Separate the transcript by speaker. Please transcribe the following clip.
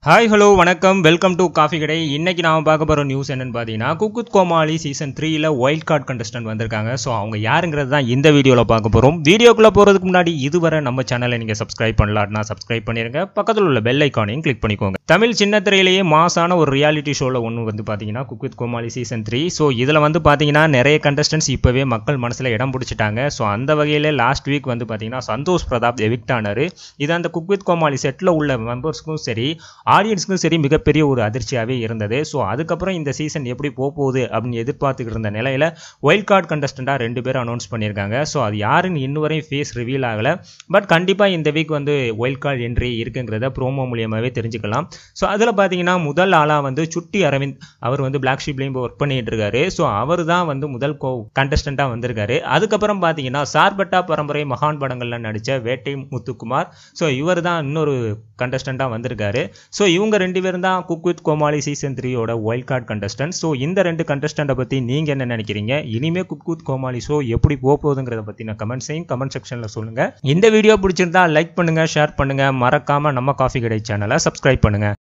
Speaker 1: hi hello வணக்கம் welcome to coffee கடை இன்னைக்கு நாம பார்க்க போகிற நியூஸ் என்னன்னு பார்த்தீங்கன்னா குக்குத் கோமாளி சீசன் த்ரீல ஒயில்ட் கார்டு கண்டஸ்டன்ட் வந்திருக்காங்க ஸோ அவங்க யாருங்கிறது தான் இந்த வீடியோவில் பார்க்க போகிறோம் வீடியோக்குள்ளே போகிறதுக்கு முன்னாடி இதுவரை நம்ம சேனலை நீங்கள் சப்ஸ்கிரைப் பண்ணலாம்னா சப்ஸ்கிரைப் பண்ணிருங்க பக்கத்தில் உள்ள பெல் ஐக்கானையும் கிளிக் பண்ணிக்கோங்க தமிழ் சின்ன திரையிலேயே மாசான ஒரு ரியாலிட்டி ஷோவில் ஒன்று வந்து பார்த்தீங்கன்னா cooku with Comali season three so இதில் வந்து பார்த்தீங்கன்னா நிறைய கண்டஸ்டன்ஸ் இப்போவே மக்கள் மனசில் இடம் பிடிச்சிட்டாங்க ஸோ அந்த வகையில் லாஸ்ட் வீக் வந்து பார்த்தீங்கன்னா சந்தோஷ் பிரதாப் எவிக்ட் ஆனார் இது அந்த குக்வித் கோமாளி செட்டில் உள்ள மெம்பர்ஸ்க்கும் சரி ஆடியன்ஸ்க்கும் சரி மிகப்பெரிய ஒரு அதிர்ச்சியாகவே இருந்தது ஸோ அதுக்கப்புறம் இந்த சீசன் எப்படி போக போகுது அப்படின்னு எதிர்பார்த்துக்கிட்டு இருந்த நிலையில் ஒயில்ட் கார்டு கண்டஸ்டண்ட்டாக ரெண்டு பேரும் அனௌன்ஸ் பண்ணியிருக்காங்க ஸோ அது யாருன்னு இன்னும் வரையும் ஃபேஸ் ரிவீல் ஆகலை பட் கண்டிப்பாக இந்த வீக் வந்து ஒயில்ட் கார்டு என்ட்ரி இருக்குங்கிறத ப்ரோமோ மூலியமாகவே தெரிஞ்சுக்கலாம் ஸோ அதில் பார்த்தீங்கன்னா முதல் ஆளாக வந்து சுட்டி அரவிந்த் அவர் வந்து பிளாக் ஷீப்லேயும் ஒர்க் பண்ணிட்டு இருக்காரு ஸோ அவர் தான் வந்து முதல் கோ கண்டஸ்டண்ட்டாக வந்திருக்காரு அதுக்கப்புறம் பார்த்தீங்கன்னா சார்பட்டா பரம்பரை மகான் படங்களில் நடித்த வேட்டை முத்துக்குமார் ஸோ இவர் தான் இன்னொரு கண்டஸ்டண்ட்டாக வந்திருக்காரு ஸோ இவங்க ரெண்டு பேரும் தான் குக் வித் கோமாளி சீசன் த்ரீயோட ஒயில்ட் கார்டு கண்டஸ்டன்ட் ஸோ இந்த ரெண்டு கண்டஸ்டண்ட்டை பற்றி நீங்கள் என்ன நினைக்கிறீங்க இனிமே குக் வித் கோமாளி ஷோ எப்படி போக போகுதுங்கிறத பற்றின கமெண்ட்ஸையும் கமெண்ட் செக்ஷனில் சொல்லுங்கள் இந்த வீடியோ பிடிச்சிருந்தா லைக் பண்ணுங்கள் ஷேர் பண்ணுங்கள் மறக்காமல் நம்ம காஃபி கடை சேனலை சப்ஸ்கிரைப் பண்ணுங்கள்